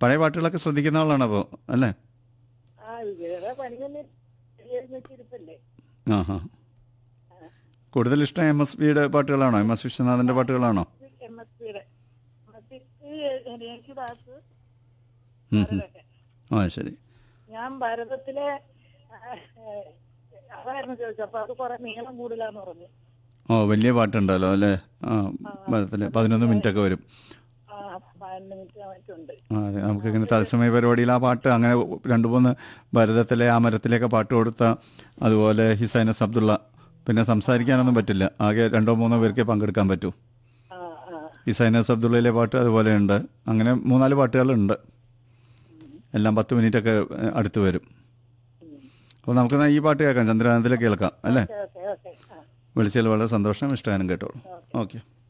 പഴയ പാട്ടുകളൊക്കെ ശ്രദ്ധിക്കുന്ന ആളാണ് അപ്പോൾ അല്ലേ ആ വേറെ പണിയൊന്നും വെച്ചിരിപ്പല്ലേ ആ ഹാ കൂടുതൽ ഇഷ്ടം എം എസ് ബിയുടെ പാട്ടുകളാണോ എം എസ് വിശ്വനാഥൻ്റെ പാട്ടുകളാണോ എം എസ് പിയുടെ എം എസ് പി യേശുദാസ് ഉം, ഉം. ഭരതൊക്കെ ആ ശരി ഞാൻ ഭാരതത്തിലെ ആ, ഏ, അതായിരുന്നു ചോദിച്ചത് അപ്പൊ അത് കുറെ നീളം കൂടുതലാന്ന് പറഞ്ഞു ഓ വലിയ പാട്ടുണ്ടല്ലോ അല്ലേ ആ പതിനൊന്ന് പതിനൊന്ന് മിനിറ്റ് ഒക്കെ വരും ആ പതിനൊന്ന് മിനിറ്റ് മറ്റുണ്ട് ആ അതെ നമുക്കിങ്ങനെ തത്സമയ പരിപാടിയിൽ ആ പാട്ട് അങ്ങനെ രണ്ട് മൂന്ന് ഭരതത്തിലെ ആ മരത്തിലേക്ക് പാട്ട് കൊടുത്ത അതുപോലെ ഹിസൈനസ് അബ്ദുള്ള പിന്നെ സംസാരിക്കാനൊന്നും പറ്റില്ല ആകെ രണ്ടോ മൂന്നോ പേർക്കേ പങ്കെടുക്കാൻ പറ്റൂ ആ ആ ഹിസൈനസ് അബ്ദുള്ളയിലെ പാട്ട് അതുപോലെ ഉണ്ട് അങ്ങനെ മൂന്നാല് പാട്ടുകളുണ്ട് എല്ലാം പത്ത് മിനിറ്റൊക്കെ ഏഹ്, അടുത്ത് വരും അപ്പോൾ നമുക്ക് എന്നാ ഈ പാട്ട് കേൾക്കാം ചന്ദ്രകാന്തത്തിലെ കേൾക്കാം അല്ലേ ഓക്കെ ഓക്കെ ഓക്കെ ആ വിളിച്ചതിൽ വളരെ സന്തോഷം ഇഷ്ടമാനും കേട്ടോളൂ ഓക്കെ